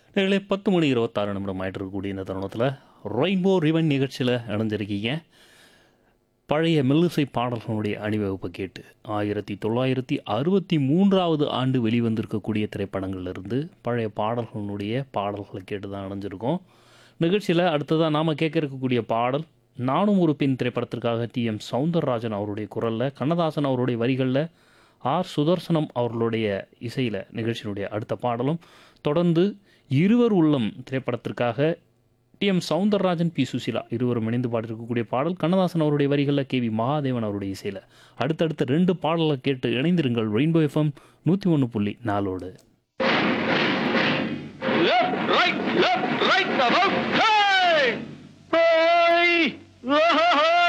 நேர்களே பத்து மணி இருபத்தாறு நிமிடம் ஆயிட்டு இருக்கக்கூடிய இந்த தருணத்தில் ரெயின்போ ரிவன் நிகழ்ச்சியில் இணைஞ்சிருக்கீங்க பழைய மெல்லிசை பாடல்களுடைய அணிவகுப்பை கேட்டு ஆயிரத்தி தொள்ளாயிரத்தி அறுபத்தி மூன்றாவது ஆண்டு வெளிவந்திருக்கக்கூடிய திரைப்படங்கள்லேருந்து பழைய பாடல்களுடைய பாடல்களை கேட்டு தான் அணைஞ்சிருக்கோம் நிகழ்ச்சியில் அடுத்ததாக நாம் கேட்க இருக்கக்கூடிய பாடல் நானும் ஒரு பெண் திரைப்படத்திற்காக டி எம் சவுந்தரராஜன் அவருடைய குரலில் கண்ணதாசன் அவருடைய வரிகளில் ஆர் சுதர்சனம் அவர்களுடைய இசையில் நிகழ்ச்சியினுடைய அடுத்த பாடலும் தொடர்ந்து இருவர் உள்ளம் திரைப்படத்திற்காக T M Soundararajan P Susheela இருவரும் இணைந்து பாடியிருக்கக்கூடிய பாடல் கண்ணதாசன் அவருடைய வரிகளில் கே வி மகாதேவன் அவருடைய இசையில் அடுத்தடுத்த ரெண்டு பாடலை கேட்டு இணைந்திருங்கள் ரெயின்போ எஃப்எம் நூற்றி ஒன்று புள்ளி நாலோடு Left, right, left, right, about time! Bye!